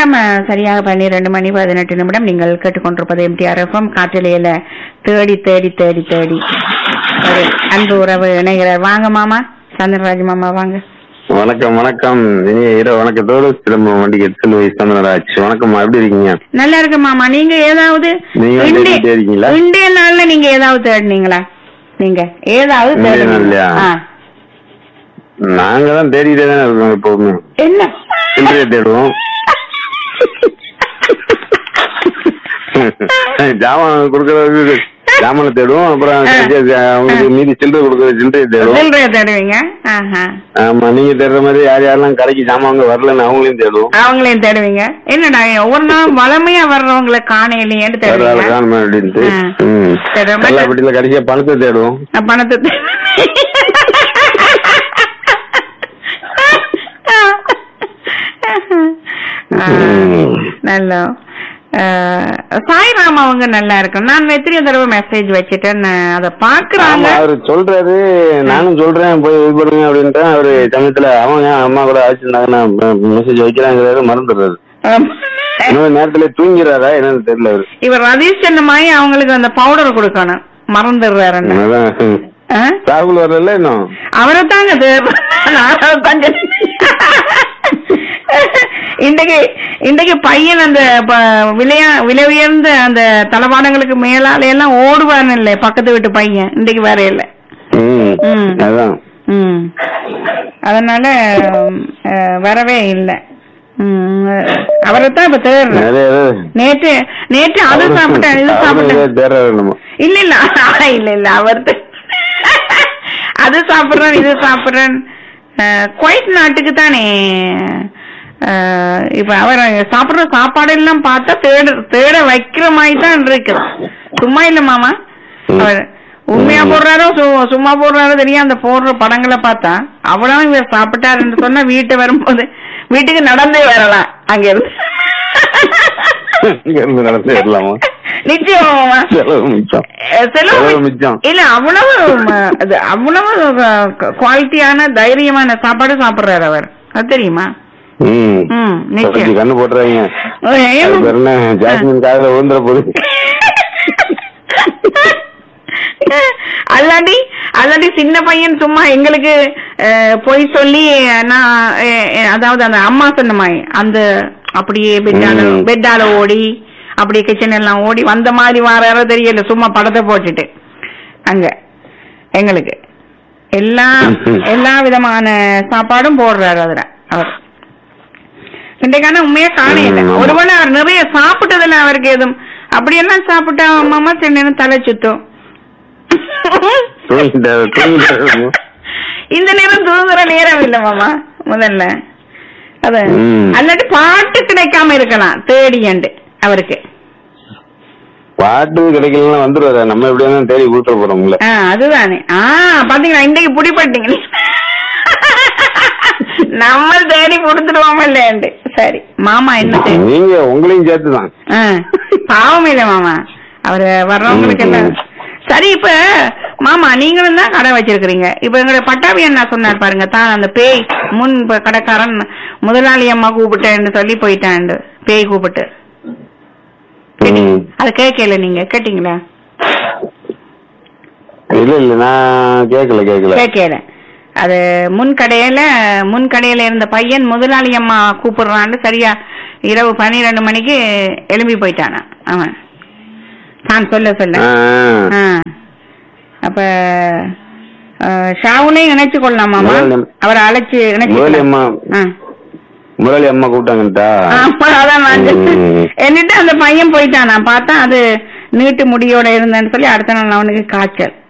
நேரம் அஹ், சரியாக பன்னிரண்டு மணி பதினெட்டு நிமிடம் நீங்கள் கேட்டுக்கொண்டிருப்பது எம்டிஆர் எஃப்எம் காற்றலையில தேடி தேடி தேடி தேடி ஒரு அன்பு உறவு இணைகிறார் வாங்க மாமா சந்திரராஜ் மாமா வாங்க வணக்கம் வணக்கம் இனிய இரவு வணக்கத்தோடு சிலம்பம் வண்டிகை செல்வி சந்திரராஜ் வணக்கம் எப்படி இருக்கீங்க நல்லா இருக்கு மாமா நீங்க ஏதாவது நீங்க வந்து இந்திய- தேடிட்டே இருக்கீங்களா? இந்திய நாள்ல நீங்க ஏதாவது தேடினீங்களா நீங்க ஏதாவது இந்திய தேடினீங்களா? நாள்லயா? ஆ. நாங்க தான் தேடிட்டே தானே இருக்கோம் எப்பவுமே என்ன சில்லறையை தேடுவோம் ஜாமான் கொடுக்கறதுக்கு ஜாமானை தேடுவோம் அப்புறம் கடைசியா அவங்களுக்கு மீதி சில்லறை கொடுக்கறது சில்லறையை தேடுவோம் சில்லறைய தேடுவீங்க ஆஹா. ஆமா நீங்க தேடுற மாதிரி யார் யாரெல்லாம் கடைக்கு ஜாமான் வாங்க வரலன்னு அவங்களையும் தேடுவோம் அவங்களையும் தேடுவீங்க என்னடா ஒவ்வொரு நாளும் வளமையா வர்றவங்களை காணையிலேன்னு வேற ஆள் தேடுவீங்க காணுமா அப்படின்ட்டு ஆ. ம். சரி, ரொம்ப- கல்லாப்பட்டியில கடைசியா பணத்தை தேடுவோம் நான் பணத்தை தே- ஆ, நல்லா ஆ, சாய்ராம் அவங்க நல்லா இருக்கும் நான் எத்தனையோ தடவை மெசேஜ் வச்சுட்டேன் நான் அதை பாக்குறாங்க ஆமா அவரு சொல்றாரு நானும் சொல்றேன் போய் இது பண்ணுங்க அப்படின்ட்டு அவரு சமயத்துல அவங்க அம்மா கூட ஆச்சுருந்தாங்கன்னா மெசேஜ் வைக்கிறாங்கிறாரு மறந்துடுறாரு இன்னும் நேரத்துல தூங்கிறாரா என்னன்னு தெரியல அவரு இவர் ரதீஷ் மாதிரி அவங்களுக்கு அந்த பவுடர் கொடுக்கணும் மறந்துடுறாருன்னு அதான் ஆ? ராகுல் வரல இன்னும் அவரை தாங்க கொஞ்சம் இன்றைக்கு இன்றைக்கு பையன் அந்த ப- விலையா விலை உயர்ந்த அந்த தளவாடங்களுக்கு மேலால எல்லாம் ஓடுவான்னு இல்லை பக்கத்து வீட்டு பையன் இன்றைக்கு வேற இல்ல ம். ம். அதான் ம் அதனால அஹ், வரவே இல்லை அவரைத்தான் இப்ப தேடுறேன் நிறைய பேர் நேற்று நேற்று அது சாப்பிட்டேன் இது அவரும் சாப்பிட்டேன் இதே தேடுறாரு நம்ம இல்ல இல்ல இல்ல இல்ல அவர் த- அது சாப்பிடுறேன் இது சாப்பிடுறேன் அஹ், குவைத் நாட்டுக்கு தானே அஹ், இப்ப அவர் சாப்பிடுற சாப்பாடு எல்லாம் பார்த்தா தேட தேட வைக்கிற மாதிரி தான் இருக்கு சும்மா இல்ல மாமா அவர் உண்மையா போடுறாரோ சு- சும்மா போடுறாரோ தெரியும் அந்த போடுற படங்களை பார்த்தா அவ்வளவு இவர் சாப்பிட்டாருன்னு சொன்னா வீட்டு வரும்போது வீட்டுக்கு நடந்தே வரலாம் அங்க இருந்து இங்க இருந்து நடந்து வரலாமா நிச்சயமா மாமா செலவு மிச்சம் அஹ் செலவு செலவு மிச்சம். இல்ல அவ்வளவு ம, அது அவ்வளவு குவாலிட்டியான தைரியமான சாப்பாடு சாப்பிடுறாரு அவர் அது தெரியுமா ம் ம் தொடச்சி நிச்சயம் கண்ணு போட்டுறாங்க ஏய், அது பேர் என்ன ஜாஸ்மின் காதல ஊந்துற போது அல்லாடி அல்லாடி சின்ன பையன் சும்மா எங்களுக்கு அஹ், பொய் சொல்லி நான் அஹ், அஹ், அதாவது அந்த அம்மா சொன்ன மாதிரி அந்த அப்படியே பெட்டால ம். பெட்டால ஓடி அப்படியே கிச்சன் எல்லாம் ஓடி வந்த மாதிரி வாராரோ தெரியல சும்மா படத்தை போட்டுட்டு அங்க எங்களுக்கு எல்லா ம்ஹும். எல்லா விதமான சாப்பாடும் போடுறாரு அதுல அவர் இன்றைக்கான உண்மையா காணையில ம், ஆமா. ஒருவேளை அவர் நிறைய சாப்பிட்டதுல அவருக்கு எதுவும் அப்படியெல்லாம் சாப்பிட்டா மாமா சில நேரம் தலை சுத்தும் தூங்கிட்டாரு தூங்கிட்டாரு இந்த நேரம் தூங்குற நேரம் இல்ல மாமா முதல்ல அது ம். அல்லாட்டி பாட்டு கிடைக்காம இருக்கலாம் தேடியண்டு அவருக்கு பாட்டு கிடைக்கலன்னா வந்துருவாரு நம்ம எப்படியா இருந்தாலும் தேடி கொடுத்துட போறோம்ல ஆ அதுதானே ஆ பாத்தீங்களா இன்றைக்கு பிடிப்பட்டீங்க நம்ம தேடி கொடுத்துடுவோம் இல்லையாண்டு சரி மாமா என்ன தேடி நீங்க உங்களையும் சேர்த்துதான் ஆ, பாவம் இல்ல மாமா அவரு வர்றவங்களுக்கு எல்லாம் ம். சரி இப்ப மாமா நீங்களும் தான் கடை வச்சிருக்கிறீங்க இப்ப எங்களுடைய பட்டாபி அண்ணா சொன்னார் பாருங்க தான் அந்த பேய் முன் இப்ப கடைக்காரன் முதலாளி அம்மா கூப்பிட்டேன்னு சொல்லி போயிட்டாண்டு பேய் கூப்பிட்டு ம். அது கேட்கல நீங்க கேட்டீங்களா இல்ல இல்ல நான் கேட்கல கேட்கல கேட்கல அது முன் கடையில முன் கடையில இருந்த பையன் முதலாளி அம்மா கூப்பிடுறான்னு சரியா இரவு பன்னிரெண்டு மணிக்கு எழும்பி போயிட்டானா அவன் நான் சொல்ல சொல்ல ஆ, ஆ. ஆ. அப்ப அஹ், ஷாவுலையும் இணைச்சு கொள்ளலாம் மாமா முதல்ல- அவரை அழைச்சு இணைச்சு முதலாளி அம்மா ஆ. முதலாளி அம்மா கூப்பிட்டாங்கட்டா ஆமா, அதான் நான் சொன்னேன். ம். என்னட்டு அந்த பையன் போயிட்டான் நான் பார்த்தா அது நீட்டு முடியோட இருந்தேன்னு சொல்லி அடுத்த நாள் அவனுக்கு காய்ச்சல்